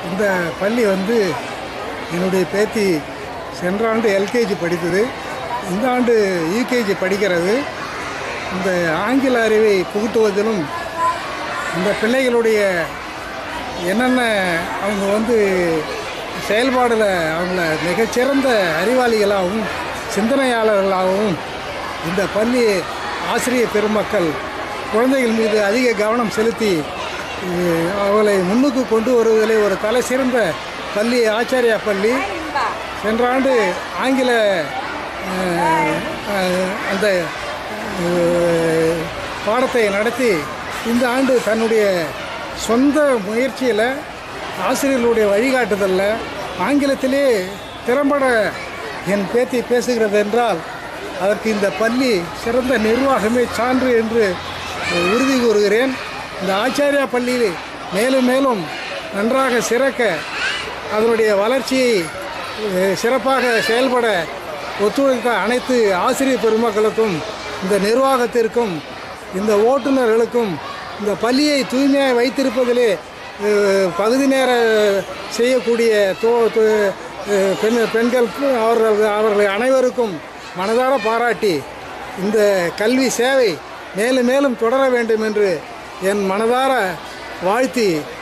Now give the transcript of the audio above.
இந்த பள்ளி வந்து என்னுடைய பேத்தி சென்ற ஆண்டு எல்கேஜி படித்தது இந்த ஆண்டு யூகேஜி படிக்கிறது இந்த ஆங்கில அறிவை புகுட்டுவதிலும் இந்த பிள்ளைகளுடைய என்னென்ன அவங்க வந்து செயல்பாடில் அவங்கள மிகச்சிறந்த அறிவாளிகளாகவும் சிந்தனையாளர்களாகவும் இந்த பள்ளி ஆசிரியர் பெருமக்கள் குழந்தைகள் மீது அதிக கவனம் செலுத்தி அஹ், அவர்களை முன்னுக்கு கொண்டு வருவதிலே ஒரு தலை சிறந்த பள்ளி ஆச்சாரியா பள்ளி சென்ற ஆண்டு ஆங்கில அஹ், அஹ், அந்த அஹ், பாடத்தை நடத்தி இந்த ஆண்டு தன்னுடைய சொந்த முயற்சியில் ஆசிரியர்களுடைய வழிகாட்டுதலில் ஆங்கிலத்திலே திறம்பட என் பேத்தி பேசுகிறது என்றால் அதற்கு இந்த பள்ளி சிறந்த நிர்வாகமே சான்று என்று உறுதி கூறுகிறேன் இந்த ஆச்சாரியா பள்ளி மேலும் மேலும் நன்றாக சிறக்க அதனுடைய வளர்ச்சியை அஹ், சிறப்பாக செயல்பட ஒத்துழைத்த அனைத்து ஆசிரியர் பெருமக்களுக்கும் இந்த நிர்வாகத்திற்கும் இந்த ஓட்டுநர்களுக்கும் இந்த பள்ளியை தூய்மையாக வைத்திருப்பதிலே அஹ், பகுதி நேர செய்யக்கூடிய தோ தோ- அஹ், பெண் பெண்களுக்கு அவர்கள் அவர்களை அனைவருக்கும் மனதார பாராட்டி இந்த கல்வி சேவை மேலும் மேலும் தொடர வேண்டும் என்று என் மனதார வாழ்த்தி